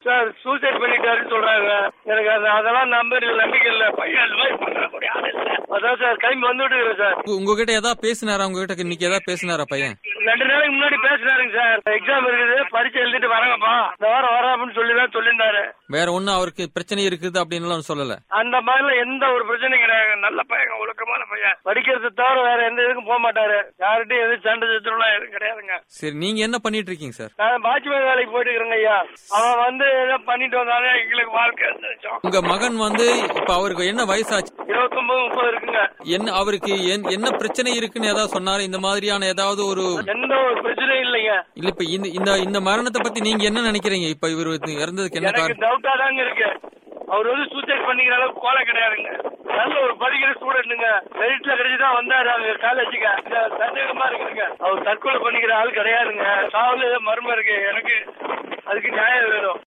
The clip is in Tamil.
சார் சூசைட் பண்ணிட்டாருன்னு சொல்றாங்க எனக்கு அந்த அதெல்லாம் நம்பர் நம்பிக்கை இல்ல பையன் அந்த மாதிரி பண்ணக்கூடிய ஆள் இல்ல அதான் சார் கிளம்பி வந்துட்டு இருக்கிறேன் சார் உங்க- உங்ககிட்ட ஏதாவது பேசினாரா உங்ககிட்ட இன்னைக்கு ஏதாவது பேசினாரா பையன் ரெண்டு நாளைக்கு முன்னாடி பேசினாருங்க சார் எக்ஸாம் இருக்குது பரீட்சை எழுதிட்டு வரங்கப்பா இந்த வாரம் வர அப்படின்னு சொல்லி தான் சொல்லியிருந்தாரு வேற ஒண்ணும் அவருக்கு பிரச்சனை இருக்குது அப்படின்னு எல்லாம் சொல்லல அந்த மாதிரிலாம் எந்த ஒரு பிரச்சனையும் கிடையாது நல்ல பையன் ஒழுக்கமான பையன் படிக்கிறது தவிர வேற எந்த இதுக்கும் போக மாட்டாரு யார்கிட்டயும் எதுவும் சண்டை சத்துருலாம் எதுவும் கிடையாதுங்க சரி நீங்க என்ன பண்ணிட்டு இருக்கீங்க சார் நான் வாட்ச்மேன் வேலைக்கு போயிட்டு இருக்கிறேங்க ஐயா அவன் வந்து ஏதோ பண்ணிட்டு வந்தாலே எங்களுக்கு வாழ்க்கை இருந்துச்சோம் உங்க மகன் வந்து இப்ப அவருக்கு என்ன வயசாச்சு இருபத்தொன்பது முப்பது இருக்குங்க என்ன அவருக்கு என்- என்ன பிரச்சனை இருக்குன்னு ஏதாவது சொன்னாரு இந்த மாதிரியான ஏதாவது ஒரு எந்த ஒரு பிரச்சனையும் இல்லைங்க இல்ல இப்ப இந்த இந்த இந்த மரணத்தை பத்தி நீங்க என்ன நினைக்கிறீங்க இப்ப இவர் இறந்ததுக்கு என்ன எனக்கு காரணம் டவுட்டா தாங்க இருக்கு அவர் வந்து சூசைட் பண்ணிக்கிற அளவுக்கு கோலை கிடையாதுங்க நல்ல ஒரு படிக்கிற ஸ்டூடெண்ட்டுங்க மெரிட்ல கிடைச்சுதான் வந்தாரு அவங்க காலேஜுக்கு இந்த சந்தேகமா இருக்குங்க அவர் தற்கொலை பண்ணிக்கிற ஆள் கிடையாதுங்க சாவுல ஏதோ மர்மம் இருக்கு எனக்கு அதுக்கு நியாயம் வேணும்